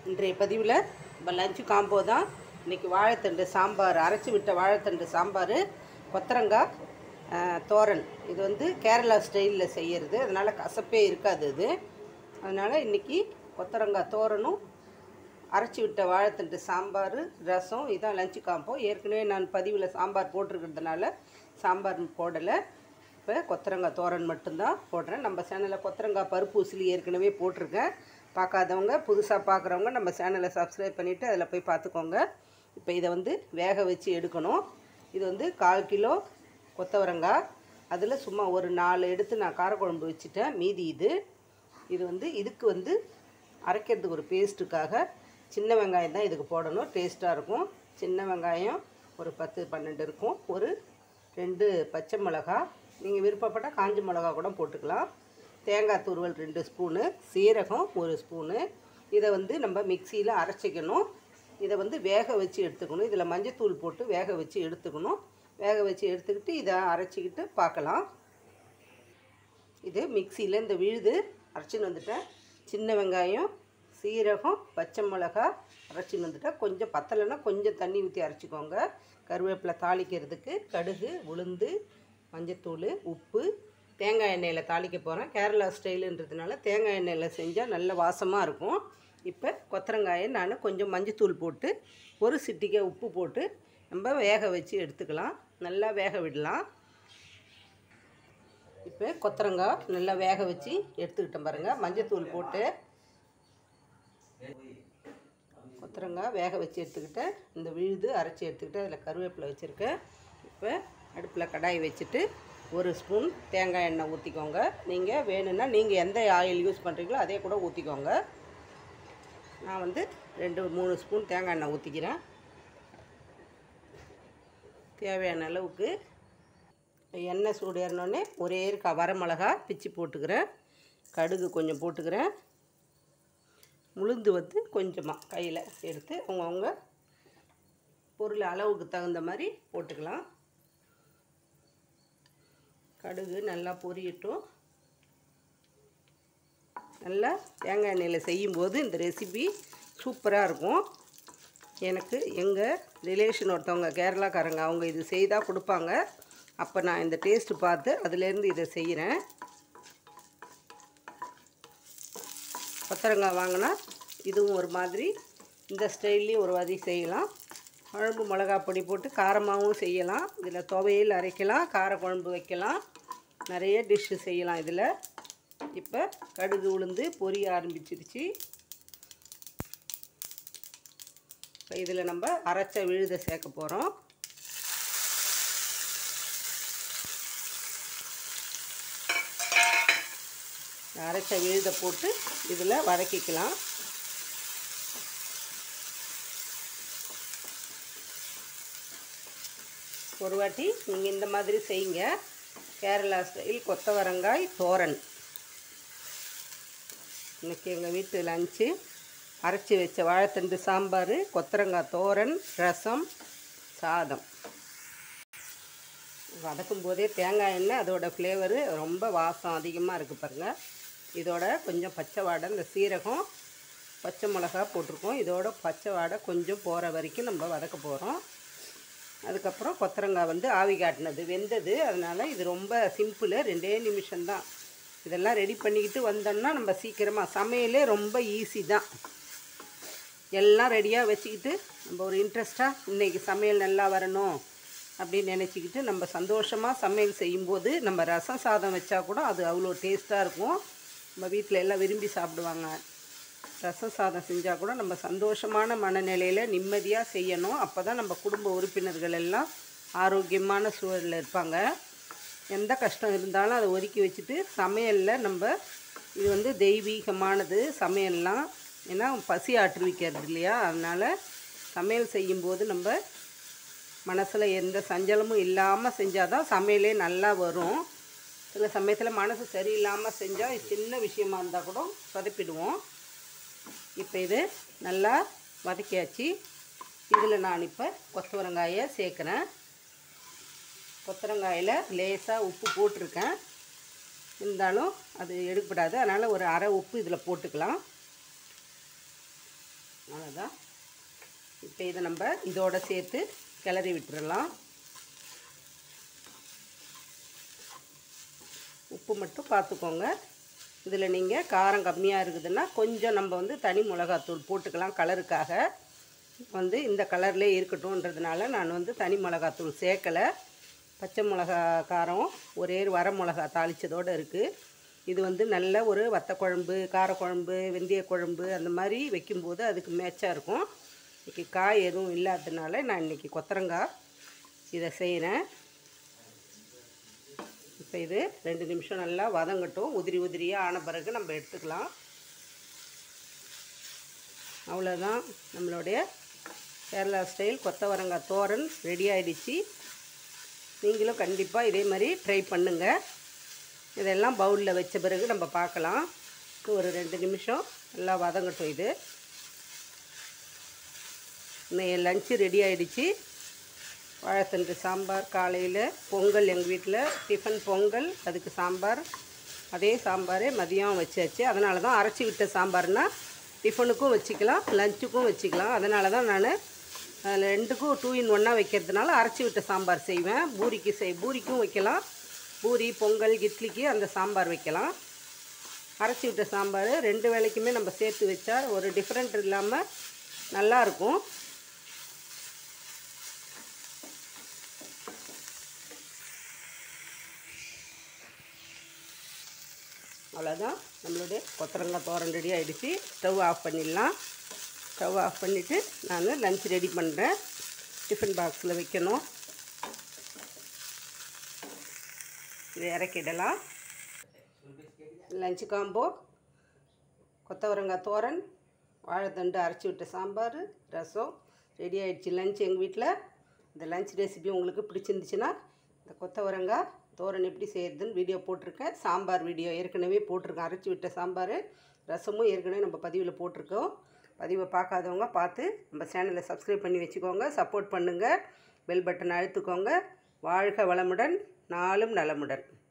இன்றைய பதிவில் நம்ம லஞ்சு காம்போ தான் இன்றைக்கி வாழைத்தண்டு சாம்பார் அரைச்சி விட்ட வாழைத்தண்டு சாம்பார் கொத்தரங்காய் ஆஹ், தோரன் இது வந்து கேரளா ஸ்டைலில் செய்கிறது அதனால் கசப்பே இருக்காது இது அதனால் இன்றைக்கி கொத்தரங்காய் தோரனும் அரைச்சி விட்ட வாழைத்தண்டு சாம்பார் ரசம் இதான் லஞ்சு காம்போ ஏற்கனவே நான் பதிவில் சாம்பார் போட்டிருக்கிறதுனால சாம்பார் போடலை இப்போ கொத்தரங்காய் தோரன் மட்டும்தான் போடுறேன் நம்ம சேனலில் கொத்தரங்காய் பருப்பு உசிலி ஏற்கனவே போட்டிருக்கேன் பார்க்காதவங்க புதுசாக பார்க்குறவங்க நம்ம சேனலை சப்ஸ்கிரைப் பண்ணிவிட்டு அதில் போய் பார்த்துக்கோங்க இப்போ இதை வந்து வேக வச்சு எடுக்கணும் இது வந்து கால் கிலோ கொத்தவரங்காய் அதில் சும்மா ஒரு நாலு எடுத்து நான் காரக்குழம்பு வச்சுட்டேன் மீதி இது இது வந்து இதுக்கு வந்து அரைக்கிறதுக்கு ஒரு பேஸ்ட்டுக்காக சின்ன வெங்காயம் தான் இதுக்கு போடணும் டேஸ்ட்டாக இருக்கும் சின்ன வெங்காயம் ஒரு பத்து பன்னெண்டு இருக்கும் ஒரு ரெண்டு பச்சை மிளகா நீங்கள் விருப்பப்பட்டால் காஞ்ச மிளகா கூட போட்டுக்கலாம் தேங்காய் துருவல் ரெண்டு ஸ்பூனு சீரகம் ஒரு ஸ்பூனு இதை வந்து நம்ம மிக்சியில் அரைச்சிக்கணும் இதை வந்து வேக வச்சு எடுத்துக்கணும் இதில் மஞ்சத்தூள் போட்டு வேக வச்சு எடுத்துக்கணும் வேக வச்சு எடுத்துக்கிட்டு இதை அரைச்சிக்கிட்டு பார்க்கலாம் இது மிக்சியில் இந்த விழுது அரைச்சின்னு வந்துட்டேன் சின்ன வெங்காயம் சீரகம் பச்சை மிளகா அரைச்சின்னு வந்துட்டேன் கொஞ்சம் பத்தலைன்னா கொஞ்சம் தண்ணி ஊற்றி அரைச்சிக்கோங்க கருவேப்பிலை தாளிக்கிறதுக்கு கடுகு உளுந்து மஞ்சத்தூள் உப்பு தேங்காய் எண்ணெயில் தாளிக்க போகிறேன் கேரளா ஸ்டைலுன்றதுனால தேங்காய் எண்ணெயில் செஞ்சால் நல்ல வாசமாக இருக்கும் இப்போ கொத்தரங்காயை நான் கொஞ்சம் மஞ்சத்தூள் போட்டு ஒரு சிட்டிகை உப்பு போட்டு நம்ம வேக வச்சு எடுத்துக்கலாம் நல்லா வேக விடலாம் இப்போ கொத்தரங்காய் நல்லா வேக வச்சு எடுத்துக்கிட்டேன் பாருங்கள் மஞ்சத்தூள் போட்டு கொத்தரங்காய் வேக வச்சு எடுத்துக்கிட்டேன் இந்த விழுது அரைச்சி எடுத்துக்கிட்டு அதில் கருவேப்பிலை வச்சுருக்கேன் இப்போ அடுப்பில் கடாய் வச்சுட்டு ஒரு ஸ்பூன் தேங்காய் எண்ணெய் ஊற்றிக்கோங்க நீங்கள் வேணும்னா நீங்கள் எந்த ஆயில் யூஸ் பண்ணுறீங்களோ அதே கூட ஊற்றிக்கோங்க நான் வந்து ரெண்டு மூணு ஸ்பூன் தேங்காய் எண்ணெய் ஊற்றிக்கிறேன் தேவையான அளவுக்கு எண்ணெய் சூடு ஏறினோடனே ஒரே க வரமிளகா பிச்சு போட்டுக்கிறேன் கடுகு கொஞ்சம் போட்டுக்கிறேன் உளுந்து வந்து கொஞ்சமாக கையில் எடுத்து அவங்கவுங்க பொருள் அளவுக்கு தகுந்த மாதிரி போட்டுக்கலாம் கடுகு நல்லா பொரியட்டும் நல்லா தேங்காய் எண்ணெயில் செய்யும்போது இந்த ரெசிபி சூப்பராக இருக்கும் எனக்கு எங்கள் ரிலேஷன் ஒருத்தவங்க கேரளாக்காரங்க அவங்க இது செய்தால் கொடுப்பாங்க அப்போ நான் இந்த டேஸ்ட்டு பார்த்து அதுலேருந்து இதை செய்கிறேன் கொத்தரங்காய் வாங்கினா இதுவும் ஒரு மாதிரி இந்த ஸ்டைல்லையும் ஒரு மாதிரி செய்யலாம் குழம்பு மிளகா பொடி போட்டு காரமாகவும் செய்யலாம் இதில் துவையல் அரைக்கலாம் கார குழம்பு வைக்கலாம் நிறைய டிஷ்ஷு செய்யலாம் இதில் இப்போ கடுகு உளுந்து பொரிய ஆரம்பிச்சிருச்சு இப்போ இதில் நம்ம அரைச்ச விழுதை சேர்க்க போகிறோம் அரைச்ச விழுதை போட்டு இதில் வதக்கிக்கலாம் ஒரு வாட்டி நீங்கள் இந்த மாதிரி செய்யுங்க கேரளா ஸ்டைல் கொத்தவரங்காய் தோரன் இன்றைக்கி எங்கள் வீட்டு லஞ்சு அரைச்சி வச்ச வாழைத்தண்டு சாம்பார் கொத்தரங்காய் தோரன் ரசம் சாதம் வதக்கும் போதே தேங்காய் எண்ணெய் அதோட ஃப்ளேவரு ரொம்ப வாசம் அதிகமாக இருக்குது பாருங்கள் இதோட கொஞ்சம் பச்சை வாடை இந்த சீரகம் பச்சை மிளகா போட்டிருக்கோம் இதோட பச்சை வாடை கொஞ்சம் போகிற வரைக்கும் நம்ம வதக்க போகிறோம் அதுக்கப்புறம் கொத்தரங்காய் வந்து ஆவி காட்டினது வெந்தது அதனால் இது ரொம்ப சிம்பிள் ரெண்டே நிமிஷம்தான் இதெல்லாம் ரெடி பண்ணிக்கிட்டு வந்தோம்னா நம்ம சீக்கிரமாக சமையலே ரொம்ப ஈஸி தான் எல்லாம் ரெடியாக வச்சுக்கிட்டு நம்ம ஒரு இன்ட்ரெஸ்ட்டாக இன்றைக்கி சமையல் நல்லா வரணும் அப்படின்னு நினச்சிக்கிட்டு நம்ம சந்தோஷமாக சமையல் செய்யும்போது நம்ம ரசம் சாதம் வச்சா கூட அது அவ்வளோ டேஸ்ட்டாக இருக்கும் நம்ம வீட்டில் எல்லாம் விரும்பி சாப்பிடுவாங்க ரசம் சாதம் செஞ்சால் கூட நம்ம சந்தோஷமான மனநிலையில் நிம்மதியாக செய்யணும் அப்போ தான் நம்ம குடும்ப உறுப்பினர்கள் எல்லாம் ஆரோக்கியமான சூழலில் இருப்பாங்க எந்த கஷ்டம் இருந்தாலும் அதை ஒதுக்கி வச்சுட்டு சமையலில் நம்ம இது வந்து தெய்வீகமானது சமையல்லாம் ஏன்னா பசி ஆற்றுவிக்கிறது இல்லையா அதனால் சமையல் செய்யும்போது நம்ம மனசில் எந்த சஞ்சலமும் இல்லாமல் செஞ்சால் தான் சமையலே நல்லா வரும் சில சமயத்தில் மனசு சரியில்லாமல் செஞ்சால் சின்ன விஷயமா இருந்தால் கூட சொதப்பிடுவோம் இப்போ இது நல்லா வதக்கியாச்சு இதில் நான் இப்போ கொத்தவரங்காயை சேர்க்குறேன் கொத்தரங்காயில் லேசாக உப்பு போட்டிருக்கேன் இருந்தாலும் அது எடுக்கப்படாது அதனால் ஒரு அரை உப்பு இதில் போட்டுக்கலாம் அவ்வளோதான் இப்போ இதை நம்ம இதோட சேர்த்து கிளறி விட்டுறலாம் உப்பு மட்டும் பார்த்துக்கோங்க இதில் நீங்கள் காரம் கம்மியாக இருக்குதுன்னா கொஞ்சம் நம்ம வந்து தனி மிளகாத்தூள் போட்டுக்கலாம் கலருக்காக வந்து இந்த கலர்லேயே இருக்கட்டும்ன்றதுனால நான் வந்து தனி மிளகாத்தூள் சேர்க்கலை பச்சை மிளகா காரம் ஒரே ஒரு வர மிளகா தாளித்ததோடு இருக்குது இது வந்து நல்ல ஒரு வத்த குழம்பு காரக்குழம்பு வெந்தய குழம்பு அந்த மாதிரி வைக்கும்போது அதுக்கு மேட்சாக இருக்கும் இன்றைக்கி காய் எதுவும் இல்லாததுனால நான் இன்றைக்கி கொத்தரங்காய் இதை செய்கிறேன் இப்போ இது ரெண்டு நிமிஷம் நல்லா வதங்கட்டும் உதிரி உதிரியாக ஆன பிறகு நம்ம எடுத்துக்கலாம் அவ்வளோதான் நம்மளுடைய கேரளா ஸ்டைல் கொத்தவரங்காய் தோரன் ரெடி ஆகிடுச்சு நீங்களும் கண்டிப்பாக இதே மாதிரி ட்ரை பண்ணுங்கள் இதெல்லாம் பவுலில் வச்ச பிறகு நம்ம பார்க்கலாம் ஒரு ரெண்டு நிமிஷம் நல்லா வதங்கட்டும் இது இன்னைக்கு லஞ்சு ரெடி ஆகிடுச்சு வாழைத்தண்டு சாம்பார் காலையில் பொங்கல் எங்கள் வீட்டில் டிஃபன் பொங்கல் அதுக்கு சாம்பார் அதே சாம்பாரே மதியம் வச்சாச்சு அதனால தான் அரைச்சி விட்ட சாம்பார்னால் டிஃபனுக்கும் வச்சுக்கலாம் லஞ்சுக்கும் வச்சுக்கலாம் அதனால தான் நான் அதில் ரெண்டுக்கும் டூ இன் ஒன்னாக வைக்கிறதுனால அரைச்சி விட்ட சாம்பார் செய்வேன் பூரிக்கு செய் பூரிக்கும் வைக்கலாம் பூரி பொங்கல் இட்லிக்கு அந்த சாம்பார் வைக்கலாம் அரைச்சி விட்ட சாம்பார் ரெண்டு வேளைக்குமே நம்ம சேர்த்து வச்சா ஒரு டிஃப்ரெண்ட் இல்லாமல் நல்லாயிருக்கும் அவ்வளோதான் நம்மளுடைய கொத்தரங்காய் தோரம் ரெடி ஆகிடுச்சு ஸ்டவ் ஆஃப் பண்ணிடலாம் ஸ்டவ் ஆஃப் பண்ணிவிட்டு நான் லஞ்ச் ரெடி பண்ணுறேன் டிஃபன் பாக்ஸில் வைக்கணும் இதை இறக்கிடலாம் லஞ்சு காம்போ கொத்தவரங்காய் தோரன் வாழைத்தண்டு அரைச்சி விட்ட சாம்பார் ரசம் ரெடி ஆகிடுச்சு லஞ்ச் எங்கள் வீட்டில் இந்த லஞ்ச் ரெசிபி உங்களுக்கு பிடிச்சிருந்துச்சுன்னா இந்த கொத்தவரங்காய் தோரன் எப்படி செய்யறதுன்னு வீடியோ போட்டிருக்கேன் சாம்பார் வீடியோ ஏற்கனவே போட்டிருக்கேன் அரைச்சி விட்ட சாம்பார் ரசமும் ஏற்கனவே நம்ம பதிவில் போட்டிருக்கோம் பதிவை பார்க்காதவங்க பார்த்து நம்ம சேனலை சப்ஸ்கிரைப் பண்ணி வச்சுக்கோங்க சப்போர்ட் பண்ணுங்கள் பெல் பட்டன் அழுத்துக்கோங்க வாழ்க வளமுடன் நாளும் நலமுடன்